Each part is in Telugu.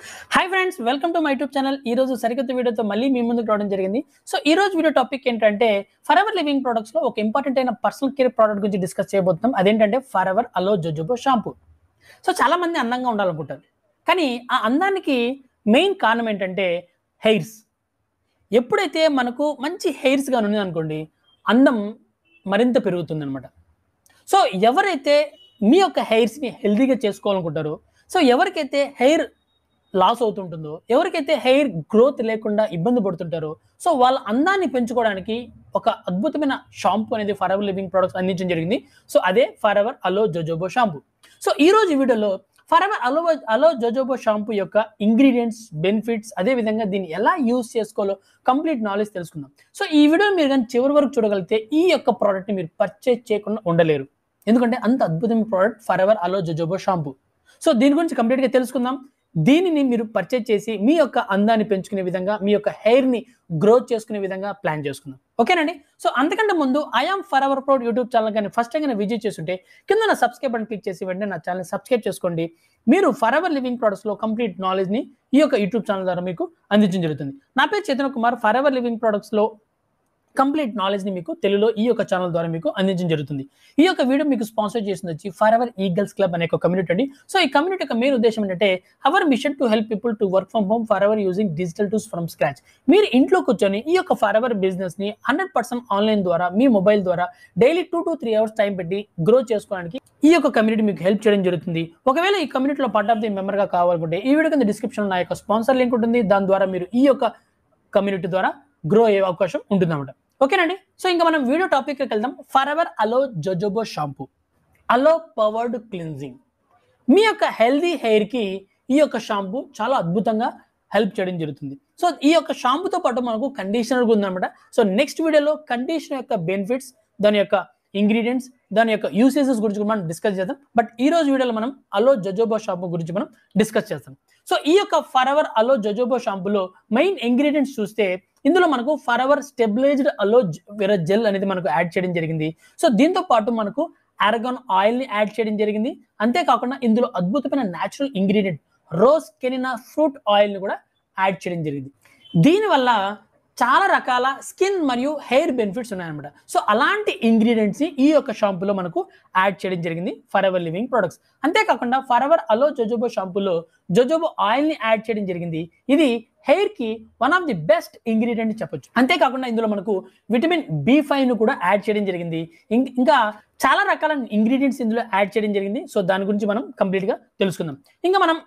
hi friends welcome to my YouTube channel ఈ రోజు సరికొత్త వీడియోతో మళ్ళీ మీ ముందుకు రావడం జరిగింది సో ఈ రోజు వీడియో టాపిక్ ఏంటంటే ఫర్ ఎవర్ లివింగ్ ప్రొడక్ట్స్ లో ఒక ఇంపార్టెంట్ అయిన పర్సనల్ కేర్ ప్రోడక్ట్ గురించి డిస్కస్ చేయబోతున్నాం అదేంటంటే forever aloe jojoba shampoo so చాలా మంది అందంగా ఉండాలనుకుంటారు కానీ ఆ అందానికి మెయిన్ కారణం ఏంటంటే హెయిర్స్ ఎప్పుడైతే మనకు మంచి హెయిర్స్ కానీ ఉంది అనుకోండి అందం మరింత పెరుగుతుంది అనమాట సో ఎవరైతే మీ యొక్క హెయిర్స్ని హెల్తీగా చేసుకోవాలనుకుంటారో సో ఎవరికైతే హెయిర్ లాస్ అవుతుంటుందో ఎవరికైతే హెయిర్ గ్రోత్ లేకుండా ఇబ్బంది పడుతుంటారో సో వాళ్ళ అందాన్ని పెంచుకోవడానికి ఒక అద్భుతమైన షాంపూ అనేది ఫర్ ఎవర్ లివింగ్ ప్రొడక్ట్స్ అందించడం జరిగింది సో అదే forever aloe jojoba shampoo so ఈ రోజు ఈ వీడియోలో forever aloe aloe jojoba shampoo యొక్క ఇంగ్రీడియంట్స్ బెనిఫిట్స్ అదే విధంగా దీన్ని ఎలా యూస్ చేసుకోవాలో కంప్లీట్ నాలెడ్జ్ తెలుసుకుందాం సో ఈ వీడియో మీరు కానీ చివరి వరకు చూడగలిగితే ఈ యొక్క ప్రోడక్ట్ని మీరు పర్చేజ్ చేయకుండా ఉండలేరు ఎందుకంటే అంత అద్భుతమైన product forever aloe jojoba shampoo so దీని గురించి కంప్లీట్గా తెలుసుకుందాం దీనిని మీరు పర్చేజ్ చేసి మీ యొక్క అందాన్ని పెంచుకునే విధంగా మీ యొక్క హెయిర్ని గ్రోత్ చేసుకునే విధంగా ప్లాన్ చేసుకుందాం ఓకేనండి సో అంతకంటే ముందు I am for our proud YouTube channel కానీ ఫస్ట్ టైం కానీ విజిట్ చేస్తుంటే కింద నా సబ్స్క్రైబ్ బటన్ క్లిక్ చేసి వెంటనే నా ఛానల్ సబ్స్క్రైబ్ చేసుకోండి మీరు ఫర్ ఎవర్ లివింగ్ ప్రొడక్ట్స్లో కంప్లీట్ నాలెడ్జ్ని ఈ యొక్క యూట్యూబ్ ఛానల్ ద్వారా మీకు అందించడం జరుగుతుంది నా పేరు Chetana Kumar forever living ప్రొడక్ట్స్లో కంప్లీట్ నాలెడ్జ్ని మీకు తెలుగులో ఈ యొక్క ఛానల్ ద్వారా మీకు అందించడం జరుగుతుంది ఈ యొక్క వీడియో మీకు స్పాన్సర్ చేసింది వచ్చి ఫర్ ఎవర్ ఈగల్స్ క్లబ్ అనే ఒక కమ్యూనిటీ అండి సో ఈ కమ్యూనిటీ యొక్క మెయిన్ ఉద్దేశం ఏంటంటే our mission to help people to work from home forever using digital tools from scratch మీరు ఇంట్లో కూర్చొని ఈ యొక్క ఫర్ ఎవర్ బిజినెస్ ని హండ్రెడ్ పర్సెంట్ ఆన్లైన్ ద్వారా మీ మొబైల్ ద్వారా daily two to three hours time పెట్టి గ్రో చేసుకోవడానికి ఈ యొక్క కమ్యూనిటీ మీకు హెల్ప్ చేయడం జరుగుతుంది ఒకవేళ ఈ కమ్యూనిటీలో పార్ట్ ఆఫ్ ది మెంబర్ గా కావాలనుకుంటే ఈ వీడియో కింద డిస్క్రిప్షన్ నా యొక్క స్పాన్సర్ లింక్ ఉంటుంది దాని ద్వారా మీరు ఈ యొక్క కమ్యూనిటీ ద్వారా గ్రో అయ్యే అవకాశం ఉంటుందన్నమాట ఓకేనండి సో ఇంకా మనం వీడియో టాపిక్ వెళ్దాం forever aloe jojoba shampoo aloe powered cleansing మీ యొక్క హెల్దీ హెయిర్కి ఈ యొక్క షాంపూ చాలా అద్భుతంగా హెల్ప్ చేయడం జరుగుతుంది సో ఈ యొక్క షాంపూతో పాటు మనకు కండిషనర్ ఉందన్నమాట సో నెక్స్ట్ వీడియోలో కండిషనర్ యొక్క బెనిఫిట్స్ దాని యొక్క ఇంగ్రీడియంట్స్ దాని యొక్క యూసేజెస్ గురించి కూడా మనం డిస్కస్ చేద్దాం బట్ ఈ రోజు వీడియోలో మనం అలో జజోబో షాంపూ గురించి మనం డిస్కస్ చేస్తాం సో ఈ యొక్క ఫర్ ఎవర్ అలో జజోబో షాంపూలో మెయిన్ ఇంగ్రీడియంట్స్ చూస్తే ఇందులో మనకు forever stabilized aloe vera gel అనేది మనకు యాడ్ చేయడం జరిగింది సో దీంతో పాటు మనకు ఆరగాన్ ఆయిల్ ని యాడ్ చేయడం జరిగింది అంతేకాకుండా ఇందులో అద్భుతమైన natural ingredient rose canina fruit oil ని కూడా యాడ్ చేయడం జరిగింది దీనివల్ల చాలా రకాల స్కిన్ మరియు హెయిర్ బెనిఫిట్స్ ఉన్నాయన్నమాట సో అలాంటి ఇంగ్రీడియంట్స్ ని ఈ యొక్క షాంపూలో మనకు యాడ్ చేయడం జరిగింది ఫర్ ఎవర్ లివింగ్ ప్రొడక్ట్స్ అంతేకాకుండా ఫర్ ఎవర్ అలో జోజోబో షాంపూలో జోజోబో ఆయిల్ ని యాడ్ చేయడం జరిగింది ఇది హెయిర్ కి one of the best ingredient చెప్పొచ్చు అంతేకాకుండా ఇందులో మనకు విటమిన్ బి ఫైవ్ ను కూడా యాడ్ చేయడం జరిగింది ఇం- ఇంకా చాలా రకాల ఇంగ్రీడియంట్స్ ఇందులో యాడ్ చేయడం జరిగింది సో దాని గురించి మనం కంప్లీట్ గా తెలుసుకుందాం ఇంకా మనం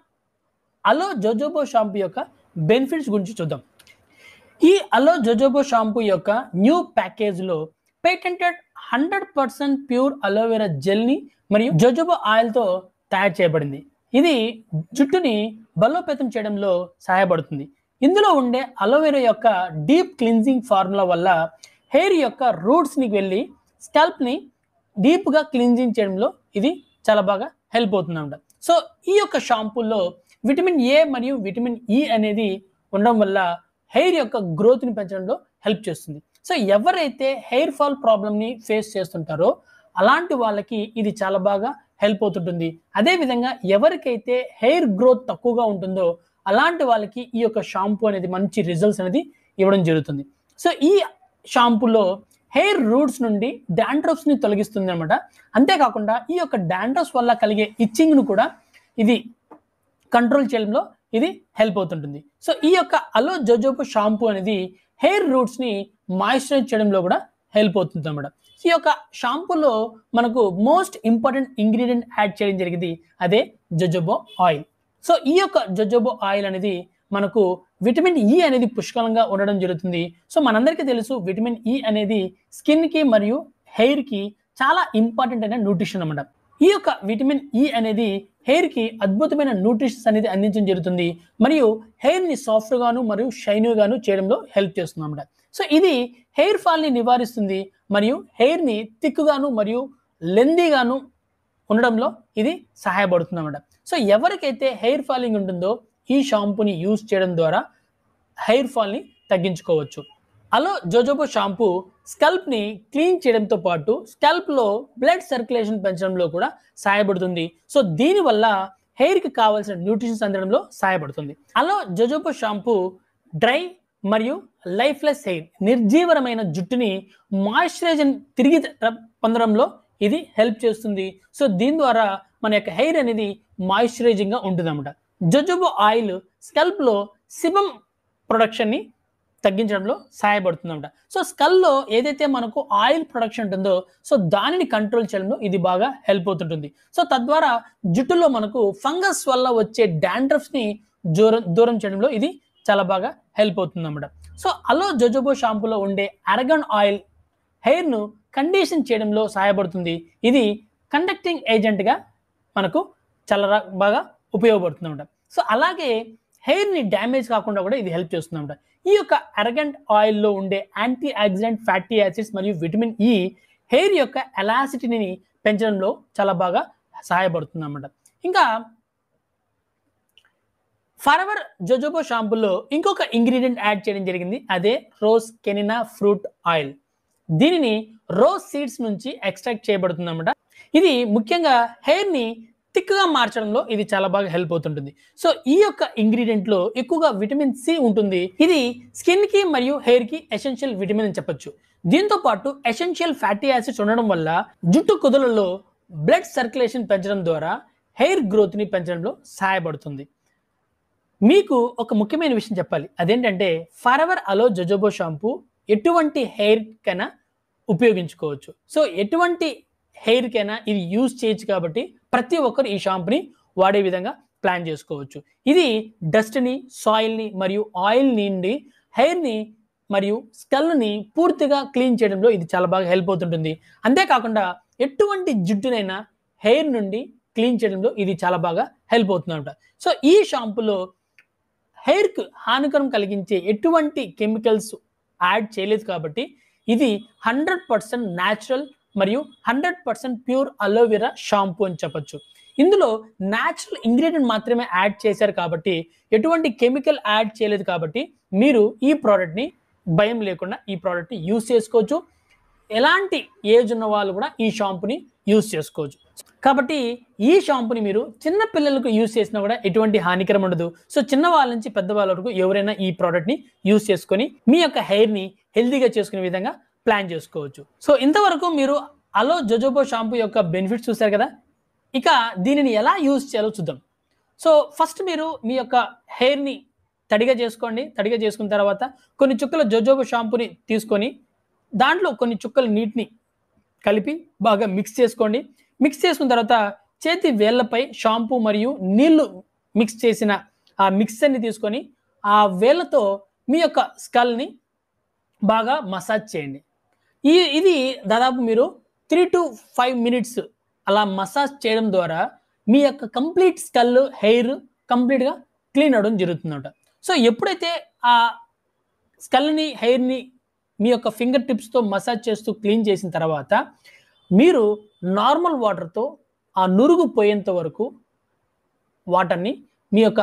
అలో జోజోబో షాంపూ యొక్క బెనిఫిట్స్ గురించి చూద్దాం ఈ అలో జోజోబో షాంపూ యొక్క న్యూ ప్యాకేజ్లో patented hundred percent pure aloe vera జెల్ని మరియు జోజోబో ఆయిల్తో తయారు చేయబడింది ఇది జుట్టుని బలోపేతం చేయడంలో సహాయపడుతుంది ఇందులో ఉండే అలోవెరా యొక్క డీప్ క్లిన్జింగ్ ఫార్ములా వల్ల హెయిర్ యొక్క రూట్స్ని వెళ్ళి స్కల్ప్ని డీప్గా క్లిన్జింగ్ చేయడంలో ఇది చాలా బాగా హెల్ప్ అవుతుంది అనమాట సో ఈ యొక్క షాంపూలో విటమిన్ ఏ మరియు విటమిన్ ఈ అనేది ఉండడం వల్ల హెయిర్ యొక్క గ్రోత్ని పెంచడంలో హెల్ప్ చేస్తుంది సో ఎవరైతే హెయిర్ ఫాల్ ప్రాబ్లమ్ని ఫేస్ చేస్తుంటారో అలాంటి వాళ్ళకి ఇది చాలా బాగా హెల్ప్ అవుతుంటుంది అదేవిధంగా ఎవరికైతే హెయిర్ గ్రోత్ తక్కువగా ఉంటుందో అలాంటి వాళ్ళకి ఈ యొక్క షాంపూ అనేది మంచి రిజల్ట్స్ అనేది ఇవ్వడం జరుగుతుంది సో ఈ షాంపూలో హెయిర్ రూట్స్ నుండి డాండ్రఫ్స్ ని తొలగిస్తుంది అనమాట అంతేకాకుండా ఈ యొక్క డాండ్రఫ్స్ వల్ల కలిగే ఇచ్చింగ్ ను కూడా ఇది కంట్రోల్ చేయడంలో ఇది హెల్ప్ అవుతుంటుంది సో ఈ యొక్క అలో జోజోబో షాంపూ అనేది హెయిర్ రూట్స్ ని మాయిశ్చరైజ్ చేయడంలో కూడా హెల్ప్ అవుతుంది అనమాట ఈ యొక్క షాంపూలో మనకు మోస్ట్ ఇంపార్టెంట్ ఇంగ్రీడియంట్ యాడ్ చేయడం జరిగింది అదే జోజోబో ఆయిల్ సో ఈ యొక్క జోజోబో ఆయిల్ అనేది మనకు విటమిన్ ఈ అనేది పుష్కలంగా ఉండడం జరుగుతుంది సో మనందరికీ తెలుసు విటమిన్ ఈ అనేది స్కిన్ కి మరియు హెయిర్ కి చాలా ఇంపార్టెంట్ అయిన న్యూట్రిషన్ అన్నమాట ఈ యొక్క విటమిన్ ఈ అనేది హెయిర్ కి అద్భుతమైన న్యూట్రిషన్స్ అనేది అందించడం జరుగుతుంది మరియు హెయిర్ ని సాఫ్ట్ గాను మరియు షైన్ గాను చేయడంలో హెల్ప్ చేస్తుంది అన్నమాట సో ఇది హెయిర్ ఫాల్ ని నివారిస్తుంది మరియు హెయిర్ ని థిక్గాను మరియు లెందీగాను ఉండడంలో ఇది సహాయపడుతుంది అన్నమాట సో ఎవరికైతే హెయిర్ ఫాలింగ్ ఉంటుందో ఈ షాంపూని యూజ్ చేయడం ద్వారా హెయిర్ ఫాల్ని తగ్గించుకోవచ్చు అలో జోజోబో షాంపూ స్కల్ప్ని క్లీన్ చేయడంతో పాటు స్కల్ప్లో బ్లడ్ సర్క్యులేషన్ పెంచడంలో కూడా సహాయపడుతుంది సో దీనివల్ల హెయిర్కి కావాల్సిన న్యూట్రిషన్స్ అందడంలో సహాయపడుతుంది అలో జోజోబో షాంపూ డ్రై మరియు లైఫ్లెస్ హెయిర్ నిర్జీవరమైన జుట్టుని మాయిశ్చరైజ్ తిరిగి ర- పొందడంలో ఇది హెల్ప్ చేస్తుంది సో దీని ద్వారా మన యొక్క హెయిర్ అనేది మాయిశ్చరైజింగ్గా ఉంటుంది అనమాట జొజోబో ఆయిల్ స్కల్ప్లో సిబం ప్రొడక్షన్ని తగ్గించడంలో సహాయపడుతుంది అనమాట సో స్కల్లో ఏదైతే మనకు ఆయిల్ ప్రొడక్షన్ ఉంటుందో సో దానిని కంట్రోల్ చేయడంలో ఇది బాగా హెల్ప్ అవుతుంటుంది సో తద్వారా జుట్టులో మనకు ఫంగస్ వల్ల వచ్చే డాండ్రఫ్ని దూరం దూరం చేయడంలో ఇది చాలా బాగా హెల్ప్ అవుతుంది అన్నమాట సో అలో జొజోబో షాంపూలో ఉండే అరగన్ ఆయిల్ హెయిర్ను కండిషన్ చేయడంలో సహాయపడుతుంది ఇది కండక్టింగ్ ఏజెంట్గా మనకు చాలా రా- బాగా ఉపయోగపడుతుంది అనమాట సో అలాగే హెయిర్ని డ్యామేజ్ కాకుండా కూడా ఇది హెల్ప్ చేస్తుంది అనమాట ఈ యొక్క అరగంట్ ఆయిల్లో ఉండే యాంటీ ఆక్సిడెంట్ ఫ్యాటీ యాసిడ్స్ మరియు విటమిన్ ఈ హెయిర్ యొక్క ఎలాసిటీని పెంచడంలో చాలా బాగా సహాయపడుతుంది అన్నమాట ఇంకా ఫరెవర్ జోజోబో షాంపూలో ఇంకొక ఇంగ్రీడియంట్ యాడ్ చేయడం జరిగింది అదే రోజ్ కెనినా ఫ్రూట్ ఆయిల్ దీనిని రోజ్ సీడ్స్ నుంచి ఎక్స్ట్రాక్ట్ చేయబడుతుంది అనమాట ఇది ముఖ్యంగా హెయిర్ని థిక్గా మార్చడంలో ఇది చాలా బాగా హెల్ప్ అవుతుంటుంది సో ఈ యొక్క ఇంగ్రీడియంట్ లో ఎక్కువగా విటమిన్ సి ఉంటుంది ఇది స్కిన్ కి మరియు హెయిర్ కి ఎసెన్షియల్ విటమిన్ అని చెప్పొచ్చు దీంతో పాటు ఎసెన్షియల్ ఫ్యాటీ యాసిడ్స్ ఉండడం వల్ల జుట్టు కుదులలో బ్లడ్ సర్క్యులేషన్ పెంచడం ద్వారా హెయిర్ గ్రోత్ ని పెంచడంలో సహాయపడుతుంది మీకు ఒక ముఖ్యమైన విషయం చెప్పాలి అదేంటంటే ఫరెవర్ అలో జొజోబో షాంపూ ఎటువంటి హెయిర్ కైనా ఉపయోగించుకోవచ్చు సో ఎటువంటి హెయిర్ కైనా ఇది యూజ్ చేయొచ్చు కాబట్టి ప్రతి ఒక్కరు ఈ షాంపూని వాడే విధంగా ప్లాన్ చేసుకోవచ్చు ఇది డస్ట్ని సాయిల్ని మరియు ఆయిల్ నుండి హెయిర్ని మరియు స్కల్ని పూర్తిగా క్లీన్ చేయడంలో ఇది చాలా బాగా హెల్ప్ అవుతుంటుంది అంతేకాకుండా ఎటువంటి జుట్టునైనా హెయిర్ నుండి క్లీన్ చేయడంలో ఇది చాలా బాగా హెల్ప్ అవుతుంది సో ఈ షాంపూలో హెయిర్కు హానికరం కలిగించే ఎటువంటి కెమికల్స్ యాడ్ చేయలేదు కాబట్టి ఇది హండ్రెడ్ పర్సెంట్ న్యాచురల్ మరియు hundred percent pure aloe vera shampoo అని చెప్పొచ్చు ఇందులో న్యాచురల్ ఇంగ్రీడియంట్ మాత్రమే యాడ్ చేశారు కాబట్టి ఎటువంటి కెమికల్ యాడ్ చేయలేదు కాబట్టి మీరు ఈ ప్రోడక్ట్ని భయం లేకుండా ఈ ప్రోడక్ట్ని యూస్ చేసుకోవచ్చు ఎలాంటి ఏజ్ ఉన్న వాళ్ళు కూడా ఈ షాంపూని యూస్ చేసుకోవచ్చు కాబట్టి ఈ షాంపూని మీరు చిన్న పిల్లలకు యూస్ చేసినా కూడా ఎటువంటి హానికరం ఉండదు సో చిన్న వాళ్ళ నుంచి పెద్ద వాళ్ళ వరకు ఎవరైనా ఈ ప్రోడక్ట్ని యూస్ చేసుకొని మీ యొక్క హెయిర్ని హెల్తీగా చేసుకునే విధంగా ప్లాన్ చేసుకోవచ్చు సో ఇంతవరకు మీరు అలో జొజోబో షాంపూ యొక్క బెనిఫిట్స్ చూశారు కదా ఇక దీనిని ఎలా యూస్ చేయాలో చూద్దాం సో ఫస్ట్ మీరు మీ యొక్క హెయిర్ని తడిగా చేసుకోండి తడిగా చేసుకున్న తర్వాత కొన్ని చుక్కల జొజోబో షాంపూని తీసుకొని దాంట్లో కొన్ని చుక్కల నీటిని కలిపి బాగా మిక్స్ చేసుకోండి మిక్స్ చేసుకున్న తర్వాత చేతి వేళ్ళపై షాంపూ మరియు నీళ్లు మిక్స్ చేసిన ఆ మిక్సర్ని తీసుకొని ఆ వేళ్ళతో మీ యొక్క స్కల్ని బాగా మసాజ్ చేయండి ఈ ఇది దాదాపు మీరు త్రీ టు ఫైవ్ మినిట్స్ అలా మసాజ్ చేయడం ద్వారా మీ యొక్క కంప్లీట్ స్కల్ హెయిర్ కంప్లీట్గా క్లీన్ అవడం జరుగుతుందన్నమాట సో ఎప్పుడైతే ఆ స్కల్ని హెయిర్ని మీ యొక్క ఫింగర్ టిప్స్తో మసాజ్ చేస్తూ క్లీన్ చేసిన తర్వాత మీరు నార్మల్ వాటర్తో ఆ నురుగు పోయేంత వరకు వాటర్ని మీ యొక్క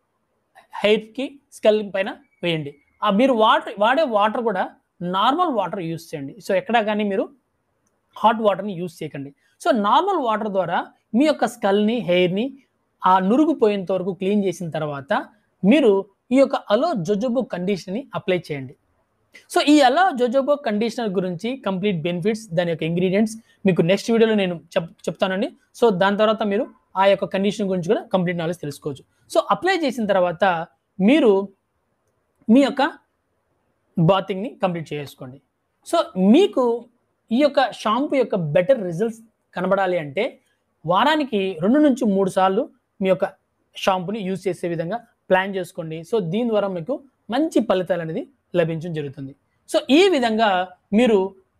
హెయిర్కి స్కల్ పైన వేయండి ఆ మీరు వాటర్ వాడే వాటర్ కూడా నార్మల్ వాటర్ యూస్ చేయండి సో ఎక్కడా కానీ మీరు హాట్ వాటర్ని యూస్ చేయకండి సో నార్మల్ వాటర్ ద్వారా మీ యొక్క స్కల్ని హెయిర్ని ఆ నురుగు పోయేంత వరకు క్లీన్ చేసిన తర్వాత మీరు ఈ యొక్క అలో జొజోబో కండిషన్ని అప్లై చేయండి సో ఈ అలా జోజోబో కండిషనర్ గురించి కంప్లీట్ బెనిఫిట్స్ దాని యొక్క ఇంగ్రీడియంట్స్ మీకు నెక్స్ట్ వీడియోలో నేను చెప్ చెప్తానండి సో దాని తర్వాత మీరు ఆ యొక్క కండిషన్ గురించి కూడా కంప్లీట్ నాలెడ్జ్ తెలుసుకోవచ్చు సో అప్లై చేసిన తర్వాత మీరు మీ యొక్క బాతింగ్ని కంప్లీట్ చేసుకోండి సో మీకు ఈ యొక్క షాంపూ యొక్క బెటర్ రిజల్ట్స్ కనబడాలి అంటే వారానికి రెండు నుంచి మూడు సార్లు మీ యొక్క షాంపూని యూజ్ చేసే విధంగా ప్లాన్ చేసుకోండి సో దీని ద్వారా మీకు మంచి ఫలితాలు అనేది లభించడం జరుగుతుంది సో ఈ విధంగా మీరు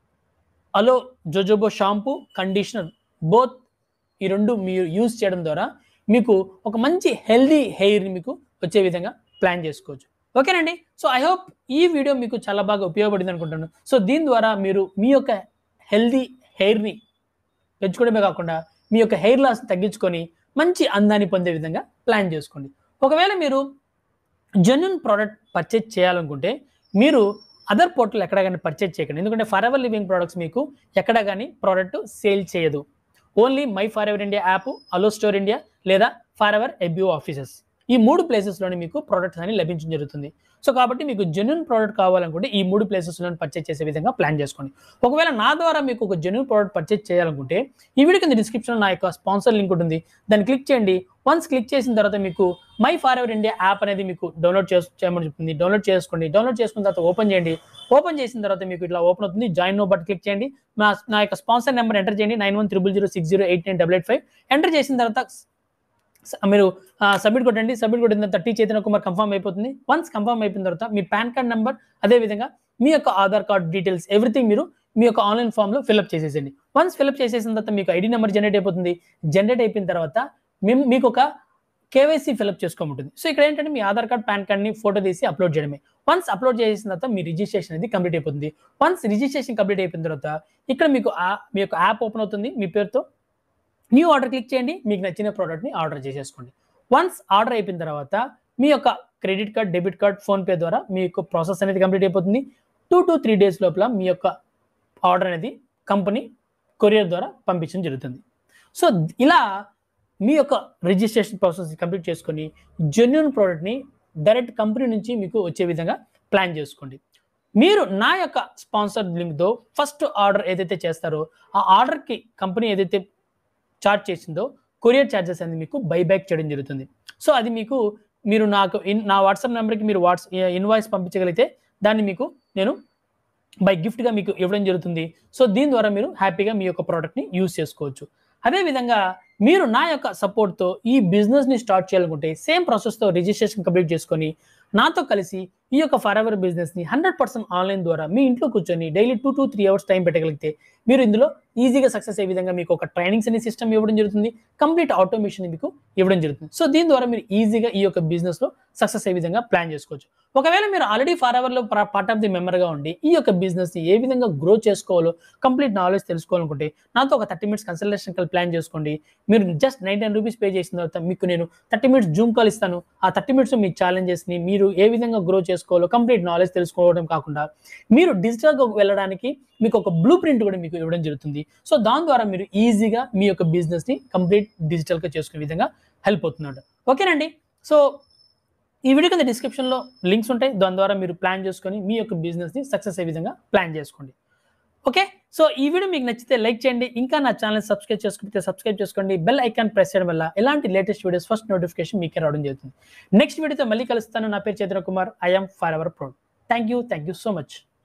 aloe jojoba shampoo conditioner both ఈ రెండు మీరు యూజ్ చేయడం ద్వారా మీకు ఒక మంచి హెల్దీ హెయిర్ మీకు వచ్చే విధంగా ప్లాన్ చేసుకోవచ్చు ఓకేనండి సో ఐ హోప్ ఈ వీడియో మీకు చాలా బాగా ఉపయోగపడింది అనుకుంటాను సో దీని ద్వారా మీరు మీ యొక్క హెల్దీ హెయిర్ని పెంచుకోవడమే కాకుండా మీ యొక్క హెయిర్ లాస్ తగ్గించుకొని మంచి అందాన్ని పొందే విధంగా ప్లాన్ చేసుకోండి ఒకవేళ మీరు జెన్యున్ ప్రోడక్ట్ పర్చేజ్ చేయాలనుకుంటే మీరు అదర్ పోర్టల్ ఎక్కడ కానీ పర్చేజ్ చేయకండి ఎందుకంటే ఫర్ ఎవర్ లివింగ్ ప్రోడక్ట్స్ మీకు ఎక్కడ కానీ ప్రోడక్ట్ సేల్ చేయదు only my forever India app aloe store India లేదా ఫర్ ఎవర్ ఎబ్యూ ఆఫీసెస్ ఈ మూడు ప్లేసెస్లోనే మీకు ప్రోడక్ట్స్ అని లభించడం జరుగుతుంది సో కాబట్టి మీకు జెన్యున్ ప్రోడక్ట్ కావాలనుకుంటే ఈ మూడు ప్లేసెస్లో పర్చేస్ చేసే విధంగా ప్లాన్ చేసుకోండి ఒకవేళ నా ద్వారా మీకు ఒక జెన్యున్ ప్రోడక్ట్ పర్చేస్ చేయాలనుకుంటే ఈ వీడియో కింద డిస్క్రిప్షన్లో నా యొక్క స్పాన్సర్ లింక్ ఉంటుంది దాన్ని క్లిక్ చేయండి వన్స్ క్లిక్ చేసిన తర్వాత మీకు my forever India app అనేది మీకు డౌన్లోడ్ చేసు చేయమని చెప్తుంది డౌన్లోడ్ చేసుకోండి డౌన్లోడ్ చేసుకున్న తర్వాత ఓపెన్ చేయండి ఓపెన్ చేసిన తర్వాత మీకు ఇట్లా ఓపెన్ అవుతుంది జాయిన్ నో బట్ క్లిక్ చేయండి నా నా యొక్క స్పాన్సర్ నెంబర్ ఎంటర్ చేయండి nine one triple zero six zero eight nine double eight five enter చేసిన తర్వాత స- మీరు సబ్మిట్ కొట్టండి సబ్మిట్ కొట్టిన తర్వాత టీ చైతన్య కుమార్ కన్ఫర్మ్ అయిపోతుంది వన్స్ కన్ఫర్మ్ అయిపోయిన తర్వాత మీ పాన్ కార్డ్ నెంబర్ అదే విధంగా మీ యొక్క ఆధార్ కార్డ్ డీటెయిల్స్ ఎవ్రీథింగ్ మీరు మీ యొక్క ఆన్లైన్ ఫామ్లో ఫిల్అప్ చేసేసండి వన్స్ ఫిల్అప్ చేసేసిన తర్వాత మీకు ఐడి నెంబర్ జనరేట్ అయిపోతుంది జనరేట్ అయిపోయిన తర్వాత మేము మీకు ఒక కేవైసీ ఫిల్అప్ చేసుకోమంటుంది సో ఇక్కడ ఏంటంటే మీ ఆధార్ కార్డ్ పాన్ కార్డ్ని ఫోటో తీసి అప్లోడ్ చేయడమే వన్స్ అప్లోడ్ చేసిన తర్వాత మీ రిజిస్ట్రేషన్ అనేది కంప్లీట్ అయిపోతుంది వన్స్ రిజిస్ట్రేషన్ కంప్లీట్ అయిపోయిన తర్వాత ఇక్కడ మీకు ఆ- మీ యొక్క యాప్ ఓపెన్ అవుతుంది మీ పేరుతో న్యూ ఆర్డర్ క్లిక్ చేయండి మీకు నచ్చిన ప్రోడక్ట్ని ఆర్డర్ చేసేసుకోండి వన్స్ ఆర్డర్ అయిపోయిన తర్వాత మీ యొక్క credit card debit card PhonePe ద్వారా మీ యొక్క ప్రాసెస్ అనేది కంప్లీట్ అయిపోతుంది టూ టు త్రీ డేస్ లోపల మీ యొక్క ఆర్డర్ అనేది కంపెనీ కొరియర్ ద్వారా పంపించడం జరుగుతుంది సో ఇలా మీ యొక్క రిజిస్ట్రేషన్ ప్రాసెస్ కంప్లీట్ చేసుకొని జెన్యున్ ప్రోడక్ట్ని డైరెక్ట్ కంపెనీ నుంచి మీకు వచ్చే విధంగా ప్లాన్ చేసుకోండి మీరు నా యొక్క స్పాన్సర్ లింక్తో ఫస్ట్ ఆర్డర్ ఏదైతే చేస్తారో ఆ ఆర్డర్కి కంపెనీ ఏదైతే చార్జ్ చేసిందో కొరియర్ ఛార్జెస్ అనేది మీకు బైబ్యాక్ చేయడం జరుగుతుంది సో అది మీకు మీరు నాకు ఇన్ నా వాట్సాప్ నెంబర్కి మీరు వాట్స్ ఇన్వాయిస్ పంపించగలిగితే దాన్ని మీకు నేను బై గిఫ్ట్గా మీకు ఇవ్వడం జరుగుతుంది సో దీని ద్వారా మీరు హ్యాపీగా మీ యొక్క ప్రోడక్ట్ని యూజ్ చేసుకోవచ్చు అదేవిధంగా మీరు నా యొక్క సపోర్ట్తో ఈ బిజినెస్ని స్టార్ట్ చేయాలనుకుంటే సేమ్ ప్రాసెస్తో రిజిస్ట్రేషన్ కంప్లీట్ చేసుకొని నాతో కలిసి ఈ యొక్క ఫర్ ఎవర్ బిజినెస్ని హండ్రెడ్ పర్సెంట్ ఆన్లైన్ ద్వారా మీ ఇంట్లో కూర్చొని daily two to three hours time పెట్టగలిగితే మీరు ఇందులో ఈజీగా సక్సెస్ అయ్యే విధంగా మీకు ఒక ట్రైనింగ్స్ అనే సిస్టమ్ ఇవ్వడం జరుగుతుంది కంప్లీట్ ఆటోమేషన్ మీకు ఇవ్వడం జరుగుతుంది సో దీని ద్వారా మీరు ఈజీగా ఈ యొక్క బిజినెస్లో సక్సెస్ అయ్యే విధంగా ప్లాన్ చేసుకోవచ్చు ఒకవేళ మీరు ఆల్రెడీ ఫర్ అవర్లో పార్ట్ ఆఫ్ ది మెంబర్గా ఉండి ఈ యొక్క బిజినెస్ని ఏ విధంగా గ్రో చేసుకోవాలో కంప్లీట్ నాలెడ్జ్ తెలుసుకోవాలనుకుంటే నాతో ఒక thirty minutes consultation call plan చేసుకోండి మీరు just nine ten rupees pay చేసిన తర్వాత మీకు నేను థర్టీ మినిట్స్ జూమ్ కాల్ ఇస్తాను ఆ థర్టీ మినిట్స్ మీ ఛాలెంజెస్ని మీరు ఏ విధంగా గ్రో చేసుకోవాలో కంప్లీట్ నాలెడ్జ్ తెలుసుకోవడం కాకుండా మీరు డిజిటల్గా వెళ్ళడానికి మీకు ఒక బ్లూ ప్రింట్ కూడా మీకు ఇవ్వడం జరుగుతుంది సో దాని ద్వారా మీరు ఈజీగా మీ యొక్క బిజినెస్ని కంప్లీట్ డిజిటల్గా చేసుకునే విధంగా హెల్ప్ అవుతున్నాడు ఓకేనండి సో ఈ వీడియో కింద డిస్క్రిప్షన్లో లింక్స్ ఉంటాయి దాని ద్వారా మీరు ప్లాన్ చేసుకొని మీ యొక్క బిజినెస్ని సక్సెస్ అయ్యే విధంగా ప్లాన్ చేసుకోండి ఓకే సో ఈ వీడియో మీకు నచ్చితే లైక్ చేయండి ఇంకా నా ఛానల్ సబ్స్క్రైబ్ చేసుకుంటే సబ్స్క్రైబ్ చేసుకోండి బెల్ ఐకాన్ ప్రెస్ చేయడం వల్ల ఎలాంటి లేటెస్ట్ వీడియోస్ ఫస్ట్ నోటిఫికేషన్ మీకే రావడం జరుగుతుంది నెక్స్ట్ వీడియోతో మళ్ళీ కలుస్తాను నా పేరు Chaitanya Kumar I'm for our proud thank you thank you so much